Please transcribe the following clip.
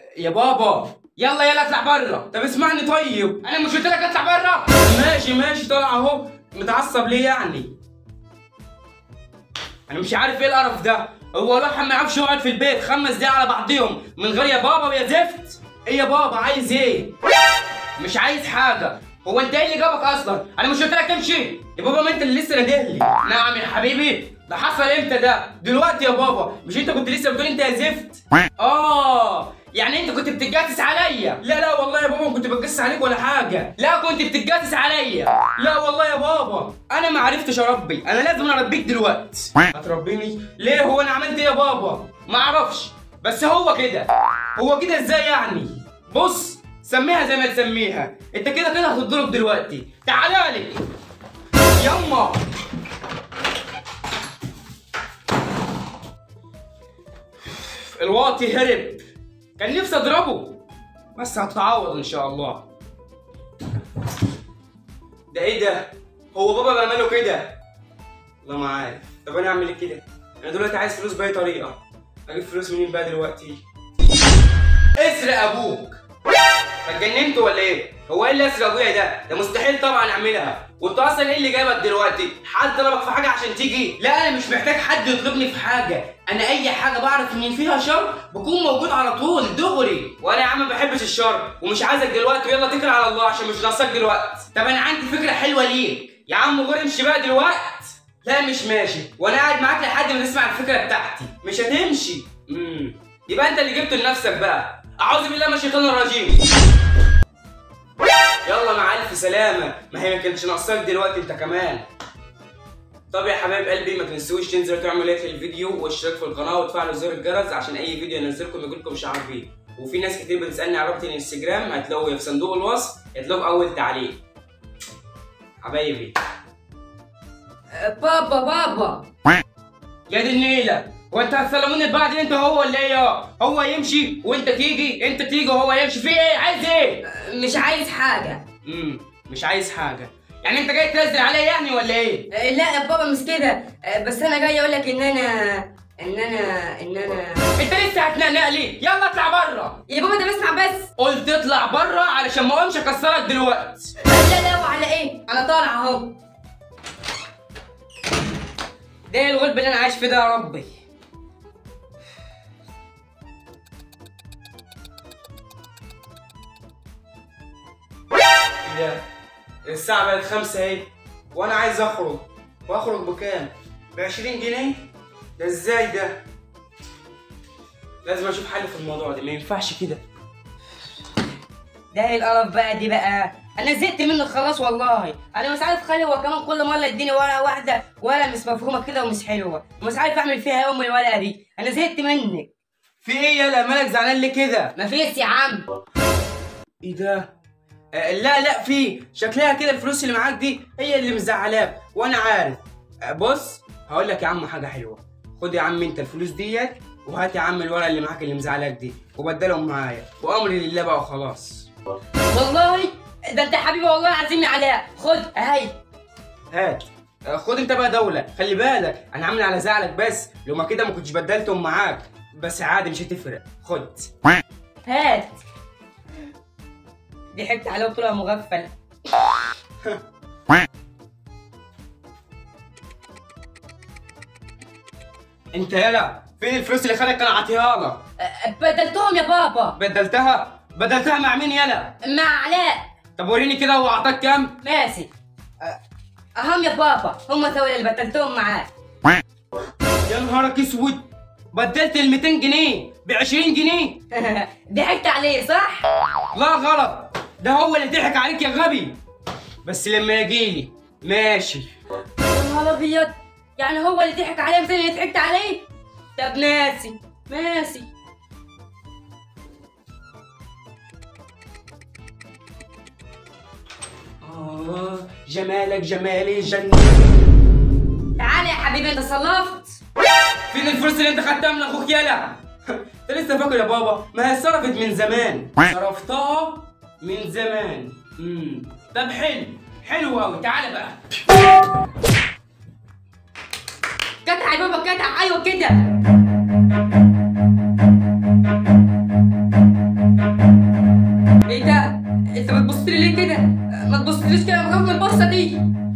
يا بابا يلا يلا اطلع بره طب اسمعني طيب انا مش قلت لك اطلع بره ماشي ماشي طالع اهو متعصب ليه يعني انا مش عارف ايه القرف ده هو الواحد ما يعرفش يقعد في البيت خمس دقايق على بعضيهم من غير يا بابا ويا زفت ايه يا بابا عايز ايه مش عايز حاجه هو انت ايه اللي جابك اصلا انا مش قلت لك امشي يا بابا ما انت اللي لسه نادهلي نعم يا حبيبي ده حصل امتى ده دلوقتي يا بابا مش انت كنت لسه بتقول انت يا زفت اه يعني انت كنت بتتجسس عليا لا لا والله يا بابا ما كنت بتجسس عليك ولا حاجه لا كنت بتتجسس عليا لا والله يا بابا انا ما عرفتش اربي انا لازم اربيك دلوقتي هتربيني ليه هو انا عملت ايه يا بابا ما اعرفش بس هو كده هو كده ازاي يعني بص سميها زي ما تسميها انت كده كده هتتضرب دلوقتي تعالى لي يما الواطي هرب كان نفسي اضربه بس هتتعوض ان شاء الله ده ايه ده هو بابا بيعمله كده والله ما عارف طب انا اعمل ايه كده انا دلوقتي عايز فلوس باي طريقه اجيب فلوس منين بقى دلوقتي اسرق ابوك اتجننت ولا ايه هو ايه اللي اسرق ابويا ده ده مستحيل طبعا اعملها وانت اصلا ايه اللي جايبك دلوقتي حد طلبك في حاجه عشان تيجي لا انا مش محتاج حد يطلبني في حاجه انا اي حاجه بعرف ان فيها شر بكون موجود على طول دغري وانا يا عم ما بحبش الشر ومش عايزك دلوقتي ويلا اتكل على الله عشان مش ناقصك دلوقتي طب انا عندي فكره حلوه ليك يا عم غور امشي بقى دلوقتي لا مش ماشي وانا قاعد معاك لحد ما تسمع الفكره بتاعتي مش هتمشي امم يبقى انت اللي جبته لنفسك بقى اعوذ بالله من الشيطان الرجيم يلا مع الف سلامه ما هي ما كانتش ناقصاك دلوقتي انت كمان طب يا حبايب قلبي ما تنسوش تنزلوا تعملوا لايك للفيديو واشتراك في القناه وتفعلوا زر الجرس عشان اي فيديو انزلكم يجيلكم شعار بيه وفي ناس كتير بتسالني على رابط الانستجرام هتلاقوه في صندوق الوصف هتلاقوه في اول تعليق حبايبي بابا بابا يا دي النيله وانت هتسلموني لبعض انت هو ولا ايه هو يمشي وانت تيجي انت تيجي وهو يمشي في ايه عايز ايه مش عايز حاجة امم مش عايز حاجه يعني انت جاي تنزل عليا يعني ولا ايه آه، لا يا بابا مش كده آه، بس انا جاي اقول لك ان انا ان انا ان انا انت لسه هتنقنق لي يلا اطلع بره يا بابا ده بسمع بس قلت اطلع بره علشان ما اقومش اكسرك دلوقتي آه، لا لا وعلى ايه انا طالع اهو ده إيه الغلب اللي انا عايش فيه ده يا ربي ايه ده الساعة بقت خمسة اهي وانا عايز اخرج واخرج بكام؟ ب 20 جنيه؟ ده ازاي ده؟ لازم اشوف حل في الموضوع ده ما ينفعش كده ده ايه القرف بقى دي بقى انا زهقت منه خلاص والله انا مش عارف خالي هو كمان كل مره يديني ورقه واحده ورقه مش مفهومه كده ومش حلوه ومش عارف اعمل فيها يوم الورقه دي انا زهقت منك في ايه يالا مالك زعلان ليه كده؟ مفيش يا عم ايه ده؟ آه لا لا في شكلها كده الفلوس اللي معاك دي هي اللي مزعلاك وانا عارف آه بص هقول لك يا عم حاجه حلوه خد يا عم انت الفلوس ديت وهات يا عم الورقه اللي معاك اللي مزعلاك دي وبدلهم معايا وامري لله بقى وخلاص والله ده انت حبيبي والله العظيم يا علاء خد اهي هات آه خد انت بقى دوله خلي بالك انا عامل على زعلك بس لو ما كده ما كنتش بدلتهم معاك بس عادي مش هتفرق خد هات ضحكت عليه وطلع مغفل انت يالا فين الفلوس اللي خالك كان عاطيها لك أه، بدلتهم يا بابا بدلتها بدلتها مع مين يالا مع علاء طب وريني كده هو اعطاك كام ماشي أه، اهم يا بابا هم دول اللي بدلتهم معاه يا نهارك اسود بدلت ال 200 جنيه ب 20 جنيه ضحكت عليه صح؟ لا غلط ده هو اللي ضحك عليك يا غبي بس لما يجيلي ماشي يا نهار ابيض يعني هو اللي ضحك عليه مثل اللي ضحكت عليه؟ طب ماشي ماشي آه جمالك جمالي جنة تعالى يا حبيبي انت صلفت فين الفلوس اللي انت خدتها من اخوك يالا انت لسه فاكر يا بابا ما هي اتصرفت من زمان صرفتها من زمان امم طب حلو حلو قوي تعالى بقى كتع يا بابا كتع ايوه كده فلوس كده مجرد من البصه دي